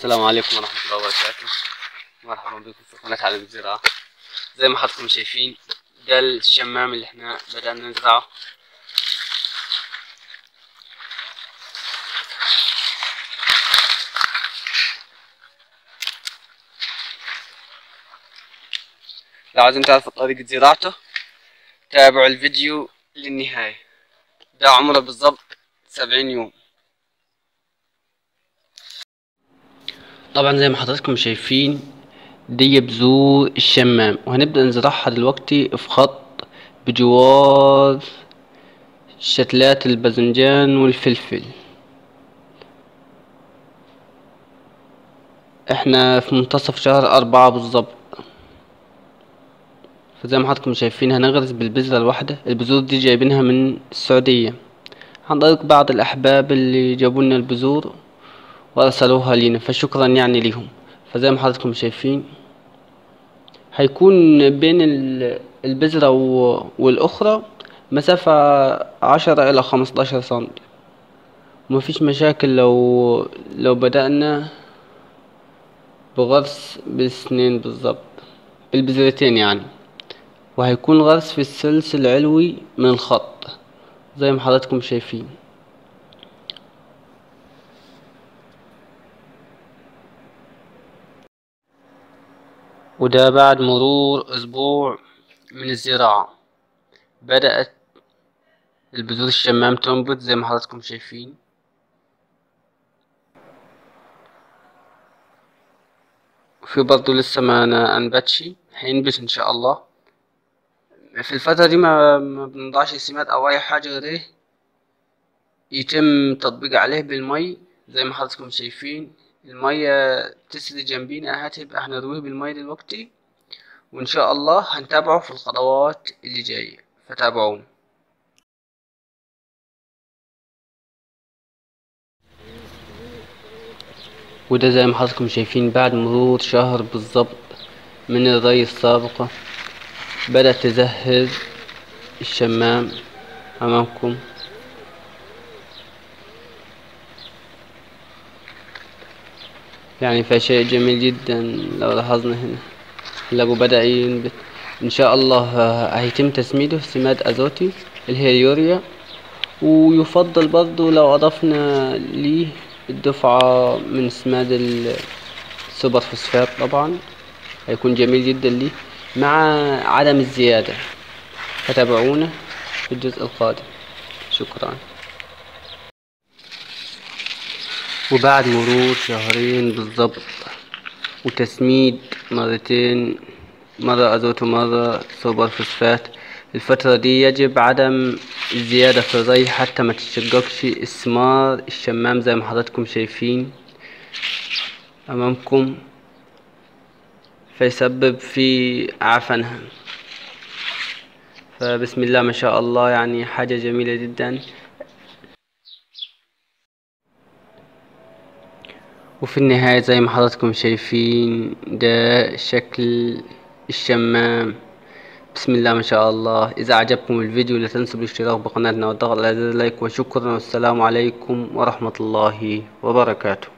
السلام عليكم ورحمة الله وبركاته مرحبا بكم في قناة عالم الزراعة زي ما حضراتكم شايفين ده الشمام اللي احنا بدأنا نزرعه لو عايزين تعرفوا طريقة زراعته تابعوا الفيديو للنهاية ده عمره بالضبط سبعين يوم طبعا زي ما حضراتكم شايفين دي بذور الشمام وهنبدأ نزرعها دلوقتي في خط بجوار شتلات الباذنجان والفلفل احنا في منتصف شهر أربعة بالظبط فزي ما حضراتكم شايفين هنغرز بالبذرة الواحدة البذور دي جايبينها من السعودية عن طريق بعض الأحباب اللي جابولنا البذور وأرسلوها لينا فشكرا يعني ليهم فزي ما حضراتكم شايفين هيكون بين ال- البذرة و- والأخرى مسافة عشرة إلى خمستاشر سنتي ومفيش مشاكل لو لو بدأنا بغرس بالسنين بالظبط بالبذرتين يعني وهيكون غرس في الثلث العلوي من الخط زي ما حضراتكم شايفين وده بعد مرور أسبوع من الزراعة بدأت البذور الشمام تنبت زي ما حضراتكم شايفين في برضه لسه ما أنا أنبتش هينبت إن شاء الله في الفترة دي ما ما بنضعش سماد أو أي حاجة غير إيه يتم تطبيق عليه بالمي زي ما حضراتكم شايفين المية تسري جنبينا هتبقى احنا نرويه بالمية دلوقتي وإن شاء الله هنتابعه في الخطوات اللي جاية فتابعونا وده زي ما حضراتكم شايفين بعد مرور شهر بالظبط من الري السابقة بدأت تزهر الشمام أمامكم يعني فشيء جميل جدا لو لاحظنا هنا لقوا بدأ ينبت إن شاء الله هيتم تسميده سماد أزوتي اللي هي اليوريا ويفضل برضو لو أضفنا ليه الدفعة من سماد السوبر فوسفات طبعا هيكون جميل جدا ليه مع عدم الزيادة فتابعونا في الجزء القادم شكرا وبعد مرور شهرين بالظبط وتسميد مرتين مرة أزوت ومرة سوبر فوسفات الفترة دي يجب عدم الزيادة في الري حتى ما تتشققش الثمار الشمام زي ما حضراتكم شايفين أمامكم فيسبب في عفنها فبسم الله ما شاء الله يعني حاجة جميلة جدا وفي النهاية زي ما حضراتكم شايفين ده شكل الشمام بسم الله ما شاء الله إذا أعجبكم الفيديو لا تنسوا الاشتراك بقناتنا والضغط على زر لايك وشكرا والسلام عليكم ورحمة الله وبركاته